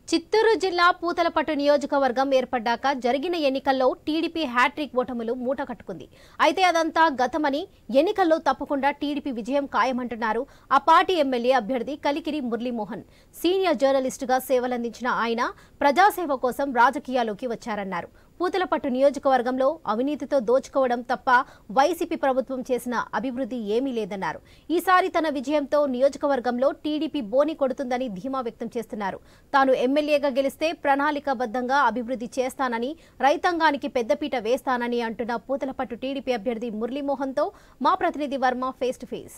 చిత్తూరు జిల్లా పూతలపట్టు నియోజకవర్గం ఏర్పడ్డాక జరిగిన ఎన్నికల్లో టీడీపీ హ్యాట్రిక్ ఓటములు మూట కట్టుకుంది అయితే అదంతా గతమని ఎన్నికల్లో తప్పకుండా టీడీపీ విజయం ఖాయమంటున్నారు ఆ పార్టీ ఎమ్మెల్యే అభ్యర్థి కలికిరి మురళీమోహన్ సీనియర్ జర్నలిస్టుగా సేవలందించిన ఆయన ప్రజాసేవ కోసం రాజకీయాల్లోకి వచ్చారన్నారు పూతలపట్టు నియోజకవర్గంలో అవినీతితో దోచుకోవడం తప్ప వైసీపీ ప్రభుత్వం చేసిన అభివృద్ధి ఏమీ లేదన్నారు ఈసారి తన విజయంతో నియోజకవర్గంలో టీడీపీ బోని కొడుతుందని ధీమా వ్యక్తం చేస్తున్నారు తాను ఎమ్మెల్యేగా గెలిస్తే ప్రణాళికాబద్ధంగా అభివృద్ధి చేస్తానని రైతాంగానికి పెద్దపీట వేస్తానని అంటున్న పూతలపట్టు టీడీపీ అభ్యర్థి మురళీమోహన్తో మా ప్రతినిధి Varma face to face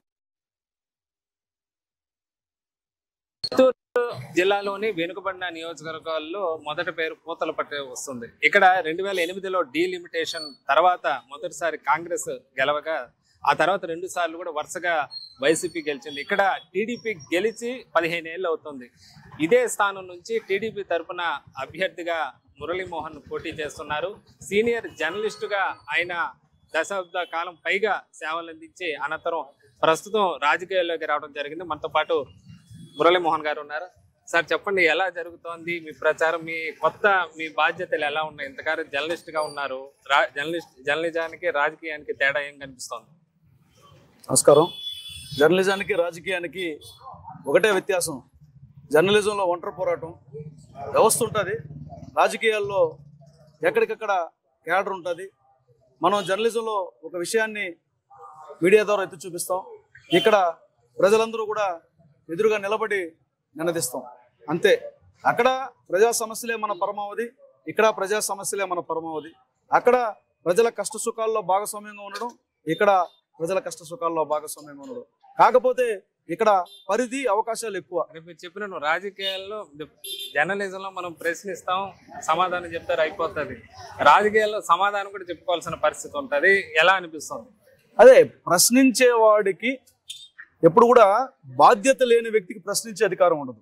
Chittoor జిల్లాలోని వెనుకబడిన నియోజకవర్గాల్లో మొదటి పేరు పూతలపట్టు వస్తుంది ఇక్కడ రెండు వేల ఎనిమిదిలో డీలిమిటేషన్ తర్వాత మొదటిసారి కాంగ్రెస్ గెలవగా ఆ తర్వాత రెండు సార్లు కూడా వరుసగా వైసీపీ గెలిచింది ఇక్కడ టీడీపీ గెలిచి పదిహేను ఏళ్ళు అవుతుంది ఇదే స్థానం నుంచి టీడీపీ తరపున అభ్యర్థిగా మురళీమోహన్ పోటీ చేస్తున్నారు సీనియర్ జర్నలిస్టుగా ఆయన దశాబ్ద కాలం పైగా సేవలు అందించి అనంతరం ప్రస్తుతం రాజకీయాల్లోకి రావడం జరిగింది మనతో పాటు మురళీమోహన్ గారు ఉన్నారు సార్ చెప్పండి ఎలా జరుగుతోంది మీ ప్రచారం మీ కొత్త మీ బాధ్యతలు ఎలా ఉన్నాయి ఇంతకాలం జర్నలిస్ట్ గా ఉన్నారు రా జర్నలిస్ట్ జర్నలిజానికి రాజకీయానికి తేడా ఏం కనిపిస్తోంది నమస్కారం జర్నలిజానికి రాజకీయానికి ఒకటే వ్యత్యాసం జర్నలిజంలో ఒంటరి పోరాటం వ్యవస్థ ఉంటుంది రాజకీయాల్లో ఎక్కడికక్కడ క్యాడర్ ఉంటుంది మనం జర్నలిజంలో ఒక విషయాన్ని మీడియా ద్వారా ఎత్తి చూపిస్తాం ఇక్కడ ప్రజలందరూ కూడా ఎదురుగా నిలబడి నినదిస్తాం అంతే అక్కడ ప్రజా సమస్యలే మన పరమావధి ఇక్కడ ప్రజా సమస్యలే మన పరమావధి అక్కడ ప్రజల కష్ట సుఖాల్లో భాగస్వామ్యంగా ఉండడం ఇక్కడ ప్రజల కష్ట సుఖాల్లో భాగస్వామ్యంగా ఉండడం కాకపోతే ఇక్కడ పరిధి అవకాశాలు ఎక్కువ అంటే మీరు చెప్పిన రాజకీయాల్లో జర్నలిజంలో మనం ప్రశ్నిస్తాం సమాధానం చెప్తారు అయిపోతుంది రాజకీయాల్లో సమాధానం కూడా చెప్పుకోవాల్సిన పరిస్థితి ఉంటుంది ఎలా అనిపిస్తుంది అదే ప్రశ్నించే వాడికి ఎప్పుడు కూడా బాధ్యత లేని వ్యక్తికి ప్రశ్నించే అధికారం ఉండదు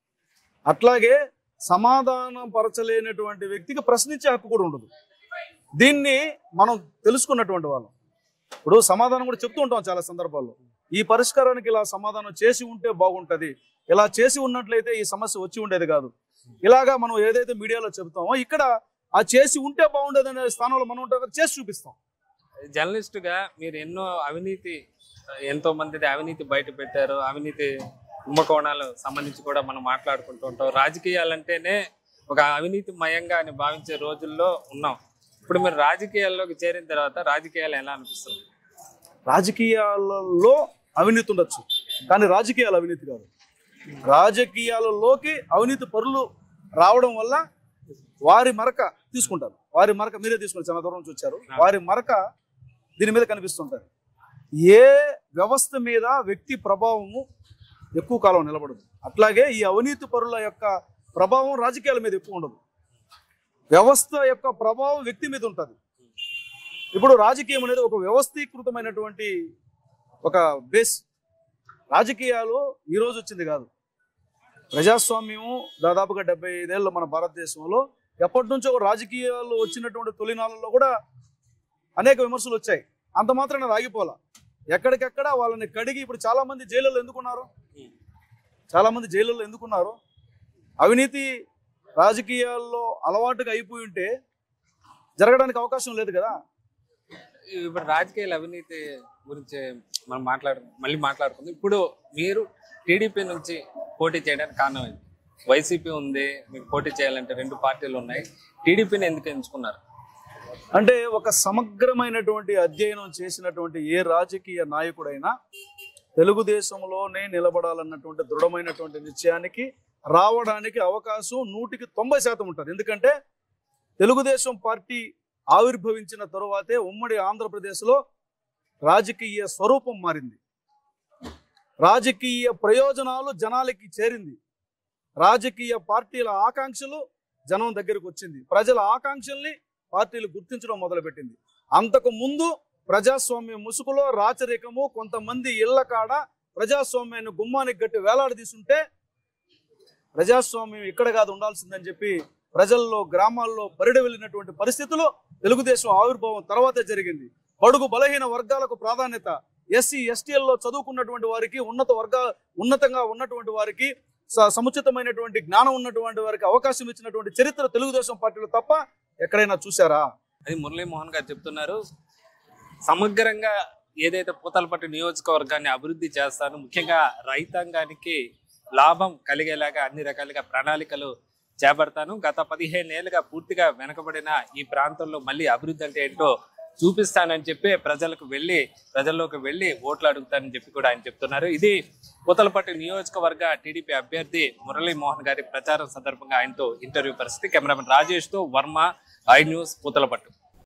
అట్లాగే సమాధానం పరచలేనటువంటి వ్యక్తికి ప్రశ్నించే హక్కు కూడా ఉండదు దీన్ని మనం తెలుసుకున్నటువంటి వాళ్ళం ఇప్పుడు సమాధానం కూడా చెప్తూ ఉంటాం చాలా సందర్భాల్లో ఈ పరిష్కారానికి ఇలా సమాధానం చేసి ఉంటే బాగుంటది ఇలా చేసి ఉన్నట్లయితే ఈ సమస్య వచ్చి ఉండేది కాదు ఇలాగా మనం ఏదైతే మీడియాలో చెబుతామో ఇక్కడ ఆ చేసి ఉంటే బాగుండేది అనే స్థానంలో మనం ఉంటాం కదా, చేసి చూపిస్తాం జర్నలిస్ట్ గా మీరు ఎన్నో అవినీతి ఎంతో మంది అవినీతి బయట పెట్టారు అవినీతి కుంభకోణాలు సంబంధించి కూడా మనం మాట్లాడుకుంటూ ఉంటాం రాజకీయాలంటేనే ఒక అవినీతి మయంగా అని భావించే రోజుల్లో ఉన్నాం ఇప్పుడు మీరు రాజకీయాల్లోకి చేరిన తర్వాత రాజకీయాలు ఎలా అనిపిస్తుంది రాజకీయాలలో అవినీతి ఉండొచ్చు కానీ రాజకీయాలు అవినీతి కాదు రాజకీయాలలోకి అవినీతి పరులు రావడం వల్ల వారి మరక తీసుకుంటారు వారి మరక మీరే తీసుకున్నారు చాలా దూరం నుంచి వచ్చారు వారి మరక దీని మీద కనిపిస్తుంటారు ఏ వ్యవస్థ మీద వ్యక్తి ప్రభావము ఎక్కువ కాలం నిలబడదు అట్లాగే ఈ అవినీతి పరుల యొక్క ప్రభావం రాజకీయాల మీద ఎక్కువ ఉండదు వ్యవస్థ యొక్క ప్రభావం వ్యక్తి మీద ఉంటుంది ఇప్పుడు రాజకీయం అనేది ఒక వ్యవస్థీకృతమైనటువంటి ఒక బేస్ రాజకీయాలు ఈ రోజు వచ్చింది కాదు ప్రజాస్వామ్యము దాదాపుగా డెబ్బై ఐదేళ్ళు మన భారతదేశంలో ఎప్పటి నుంచో రాజకీయాలు వచ్చినటువంటి తొలినాళ్ళలో కూడా అనేక విమర్శలు వచ్చాయి అంత మాత్రాన రాగిపోలా ఎక్కడికెక్కడ వాళ్ళని కడిగి ఇప్పుడు చాలా మంది జైళ్ళలో ఎందుకున్నారు చాలా మంది జైళ్ళలో ఎందుకున్నారు అవినీతి రాజకీయాల్లో అలవాటుగా అయిపోయి ఉంటే జరగడానికి అవకాశం లేదు కదా ఇప్పుడు రాజకీయాల అవినీతి గురించి మనం మాట్లాడు మళ్ళీ మాట్లాడుకుందాం ఇప్పుడు మీరు టీడీపీ నుంచి పోటీ చేయడానికి కారణం ఏంటి వైసీపీ ఉంది మీకు పోటీ చేయాలంటే రెండు పార్టీలు ఉన్నాయి టీడీపీని ఎందుకు ఎంచుకున్నారు అంటే ఒక సమగ్రమైనటువంటి అధ్యయనం చేసినటువంటి ఏ రాజకీయ నాయకుడైనా తెలుగుదేశంలోనే నిలబడాలన్నటువంటి దృఢమైనటువంటి నిశ్చయానికి రావడానికి అవకాశం నూటికి తొంభై శాతం ఉంటుంది ఎందుకంటే తెలుగుదేశం పార్టీ ఆవిర్భవించిన తరువాతే ఉమ్మడి ఆంధ్రప్రదేశ్లో రాజకీయ స్వరూపం మారింది రాజకీయ ప్రయోజనాలు జనాలకి చేరింది రాజకీయ పార్టీల ఆకాంక్షలు జనం దగ్గరకు వచ్చింది ప్రజల ఆకాంక్షల్ని పార్టీలు గుర్తించడం మొదలుపెట్టింది అంతకు ముందు ప్రజాస్వామ్య ముసుగులో రాచరికము కొంతమంది ఇళ్ల కాడ ప్రజాస్వామ్యాన్ని గుమ్మానికి గట్టి వేలాడదీసుంటే ప్రజాస్వామ్యం ఇక్కడ కాదు ఉండాల్సిందని చెప్పి ప్రజల్లో గ్రామాల్లో పరిడి వెళ్ళినటువంటి పరిస్థితులు తెలుగుదేశం ఆవిర్భావం తర్వాతే జరిగింది బడుగు బలహీన వర్గాలకు ప్రాధాన్యత ఎస్సీ ఎస్టీల్లో చదువుకున్నటువంటి వారికి ఉన్నత వర్గ ఉన్నతంగా ఉన్నటువంటి వారికి స- సముచితమైనటువంటి జ్ఞానం ఉన్నటువంటి వారికి అవకాశం ఇచ్చినటువంటి చరిత్ర తెలుగుదేశం పార్టీలో తప్ప ఎక్కడైనా చూసారా అది మురళీమోహన్ గారు చెప్తున్నారు సమగ్రంగా ఏదైతే పూతలపట్టు నియోజకవర్గాన్ని అభివృద్ధి చేస్తాను ముఖ్యంగా రైతాంగానికి లాభం కలిగేలాగా అన్ని రకాలుగా ప్రణాళికలు చేపడతాను గత పదిహేను ఏళ్ళుగా పూర్తిగా వెనకబడిన ఈ ప్రాంతంలో మళ్ళీ అభివృద్ధి అంటే ఏంటో చూపిస్తానని చెప్పి ప్రజలకు వెళ్ళి ప్రజల్లోకి వెళ్ళి ఓట్లు అడుగుతానని చెప్పి కూడా ఆయన చెప్తున్నారు ఇది పూతలపట్టు నియోజకవర్గ టీడీపీ అభ్యర్థి మురళీ మోహన్ గారి ప్రచారం సందర్భంగా ఆయనతో ఇంటర్వ్యూ పరిస్థితి కెమెరామెన్ రాజేష్ తో వర్మ ఐ న్యూస్ పూతలపట్టు